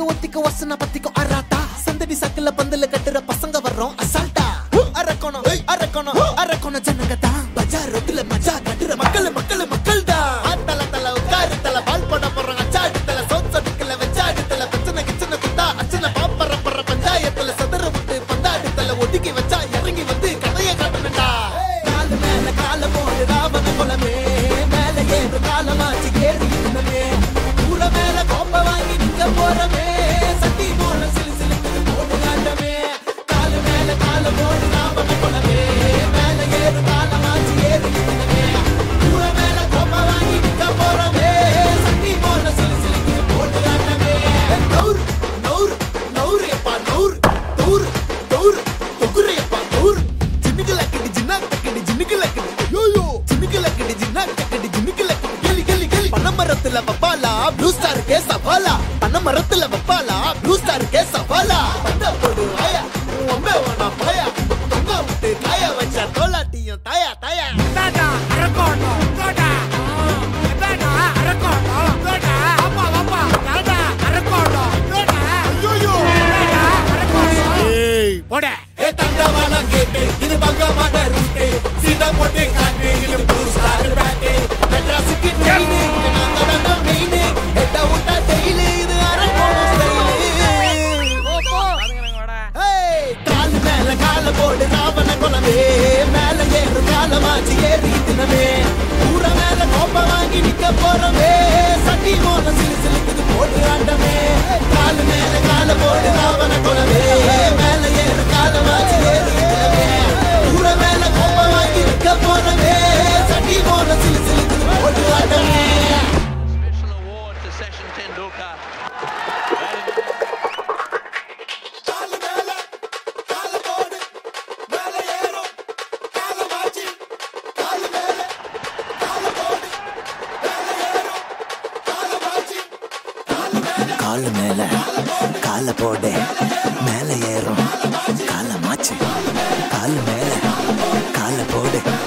ஒத்திக்க வசன பத்திக்கோ அராத்தா சந்தடி சக்கல பந்தல கட்டுற பசங்க வர்றோம் அசால்ட்டா அரக்கணும் அரக்கணும் அரக்கணும் ஜனங்க தான் பஜார் ரோட்டுல மஜா கட்டுற மக்கள் மக்கள் மக்கள் தான் தல தல உட்காரு தல பால் போட போறோம் அச்சாடு தல சோத் சொட்டுக்கல வச்சாடு தல பிரச்சனை கிச்சனை குத்தா அச்சனை பாப்பற பற பஞ்சாயத்துல சதுர விட்டு பந்தாடு தல ஒதுக்கி வச்சா இறங்கி வந்து கதைய காட்டணும்டா காலு மேல கால போடு ராவண குலமே மேல ஏறு காலமாச்சு ஏறி இருந்தமே ஊர மேல கோப்ப வாங்கி நிக்க போறமே சட்டி போல சிலு சிலுக்குது போட்டு காட்டமே காலு மேல கால போடு ராவண குலமே மேல ஏறு காலமாச்சு ஏறி இருந்தமே ஊர மேல கோப்ப வாங்கி நிக்க போறமே சட்டி போல சிலு சிலுக்குது போட்டு காட்டமே நௌர் நௌர் நௌர் எப்பா நௌர் தௌர் தௌர் தொகுரையப்பா தௌர் ஜின்னுக்கு லக்கடி ஜின்னா தக்கடி ஜின்னுக்கு லக்கடி யோயோ ஜின்னுக்கு லக்கடி ஜின்னா தக்கடி ஜின்னுக்கு லக்கடி கெலி கெலி கெலி பனமரத்துல வப்பாலா ப்ளூ ஸ்டார் கே சவாலா பனமரத்துல வப்பாலா ப்ளூ ஸ்டார் கே சவாலா பந்த போடு வாயா ஒம்பே வேணா பாயா தொங்க விட்டு காய வச்சா தோலாட்டியும் தாயா தாயா தாடா அரக்கோணம் தோடா தாடா அரக்கோணம் தோடா அப்பா அப்பா தாடா அரக்கோணம் தோடா ஐயோ தாடா அரக்கோணம் ஏய் போடா ஏ தண்டவாள கேட்டு இது பங்கமான ரூட்டு சீதா போட்டு காட்டு இது ப்ளூ ஸ்டார் பேட்டு மெட்ராஸுக்கு ட்ரெயின் இது நாங்க தான் மெயின் எட்ட விட்டா டெய்லி இது அரக்கோணம் ஸ்டைல் ஏய் கால் மேல கால போடு ராவண குலமே மேல ஏறு காலமாச்சு ஏறி தினமே ஊர மேல கோப்ப வாங்கி நிக்க போறமே சட்டி மோன சிலு சிலுக்குது போட்டு ஆட்டமே கால் மேல கால போடு ராவண குலமே மேல ஏறு காலமாச்சு ஏறி தினமே ஊர மேல கோப்ப வாங்கி நிக்க போறமே சட்டி மோன சிலு சிலுக்குது போட்டு ஆட்டமே Special award to Session Tendulkar. காலு மேல கால போடு மேல ஏறும் காலமாச்சு காலு மேல கால போடு மேல ஏறும் காலமாச்சு காலு மேல கால போடு மேல ஏறும் கால மாச்சு காலு மேல கால போடு